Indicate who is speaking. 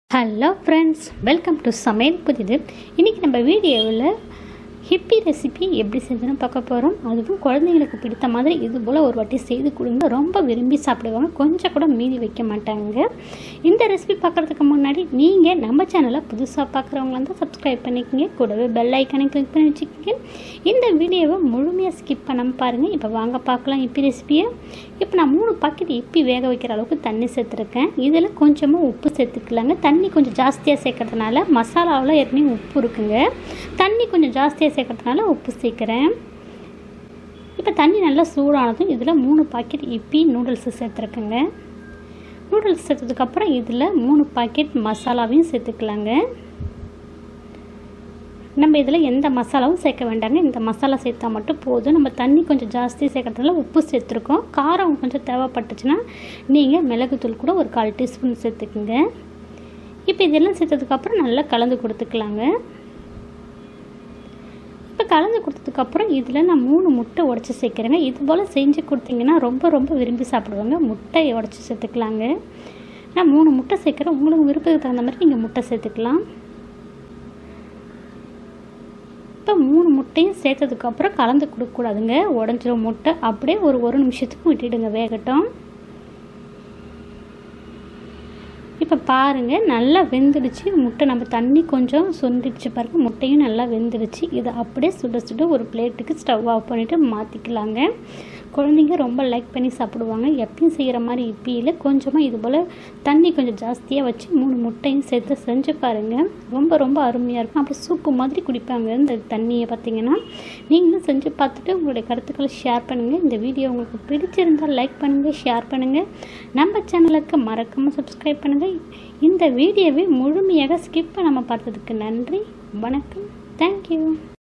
Speaker 1: hello friends welcome to சமையல் புதிது இன்றைக்கி நம்ம வீடியோவில் ஹிப்பி ரெசிபி எப்படி செஞ்சுன்னு பார்க்க போகிறோம் அதுவும் குழந்தைங்களுக்கு பிடித்த மாதிரி இது போல் ஒரு வாட்டி செய்து கொடுங்க ரொம்ப விரும்பி சாப்பிடுவாங்க கொஞ்சம் கூட மீதி வைக்க மாட்டாங்க இந்த ரெசிபி பார்க்குறதுக்கு முன்னாடி நீங்கள் நம்ம சேனலை புதுசாக பார்க்குறவங்களா இருந்தால் சப்ஸ்கிரைப் பண்ணிக்கோங்க கூடவே பெல் ஐக்கானை கிளிக் பண்ணி வச்சுக்கோங்க இந்த வீடியோவை முழுமையாக ஸ்கிப் பண்ணாமல் பாருங்கள் இப்போ வாங்க பார்க்கலாம் இப்பி ரெசிபியை இப்போ நான் மூணு பாக்கெட் இப்பி வேக வைக்கிற அளவுக்கு தண்ணி சேர்த்துருக்கேன் இதில் கொஞ்சமாக உப்பு சேர்த்துக்கலாங்க தண்ணி கொஞ்சம் ஜாஸ்தியாக சேர்க்கறதுனால மசாலாவில் ஏற்கனவே உப்பு இருக்குங்க தண்ணி கொஞ்சம் ஜாஸ்தியாக சேர்க்கறதுனால உப்பு சேர்க்குறேன் இப்போ தண்ணி நல்லா சூடானதும் இதில் மூணு பாக்கெட் இப்பி நூடுல்ஸ் சேர்த்துருக்கேங்க நூடுல்ஸ் சேர்த்ததுக்கப்புறம் இதில் மூணு பாக்கெட் மசாலாவையும் சேர்த்துக்கலாங்க நம்ம இதில் எந்த மசாலாவும் சேர்க்க வேண்டாங்க இந்த மசாலா சேர்த்தா மட்டும் போதும் நம்ம தண்ணி கொஞ்சம் ஜாஸ்தி சேர்க்கறதுனால உப்பு சேர்த்துருக்கோம் காரம் கொஞ்சம் தேவைப்பட்டுச்சுன்னா நீங்கள் மிளகுத்தூள் கூட ஒரு கால் டீஸ்பூன் சேர்த்துக்குங்க இப்போ இதெல்லாம் சேர்த்ததுக்கப்புறம் நல்லா கலந்து கொடுத்துக்கலாங்க இப்போ கலந்து கொடுத்ததுக்கப்புறம் இதில் நான் மூணு முட்டை உடச்சி சேர்க்குறேங்க இது போல் செஞ்சு கொடுத்தீங்கன்னா ரொம்ப ரொம்ப விரும்பி சாப்பிடுவாங்க முட்டையை உடச்சி சேர்த்துக்கலாங்க நான் மூணு முட்டை சேர்க்குறேன் உங்களுக்கு விருப்பத்துக்கு தகுந்த மாதிரி நீங்கள் முட்டை சேர்த்துக்கலாம் இப்போ மூணு முட்டையும் சேர்த்ததுக்கப்புறம் கலந்து கொடுக்கக்கூடாதுங்க உடஞ்சிரும் முட்டை அப்படியே ஒரு ஒரு நிமிஷத்துக்கு விட்டுடுங்க வேகட்டும் இப்போ பாருங்கள் நல்லா வெந்துடுச்சு முட்டை நம்ம தண்ணி கொஞ்சம் சொந்திடுச்சு பாருங்கள் முட்டையும் நல்லா வெந்துடுச்சு இதை அப்படியே சுட சுட ஒரு பிளேட்டுக்கு ஸ்டவ் ஆஃப் பண்ணிவிட்டு மாற்றிக்கலாங்க குழந்தைங்க ரொம்ப லைக் பண்ணி சாப்பிடுவாங்க எப்பயும் செய்கிற மாதிரி இப்பியில் கொஞ்சமாக இது போல் தண்ணி கொஞ்சம் ஜாஸ்தியாக வச்சு மூணு முட்டையும் சேர்த்து செஞ்சு பாருங்கள் ரொம்ப ரொம்ப அருமையாக இருக்கும் அப்படி சூப்பு மாதிரி குடிப்பாங்க இந்த தண்ணியை பார்த்தீங்கன்னா நீங்களும் செஞ்சு பார்த்துட்டு உங்களுடைய கருத்துக்களை ஷேர் பண்ணுங்கள் இந்த வீடியோ உங்களுக்கு பிடிச்சிருந்தால் லைக் பண்ணுங்கள் ஷேர் பண்ணுங்கள் நம்ம சேனலுக்கு மறக்காமல் சப்ஸ்கிரைப் பண்ணுங்கள் இந்த வீடியோவை முழுமையாக ஸ்கிப் பண்ணாமல் பார்த்ததுக்கு நன்றி வணக்கம் தேங்க்யூ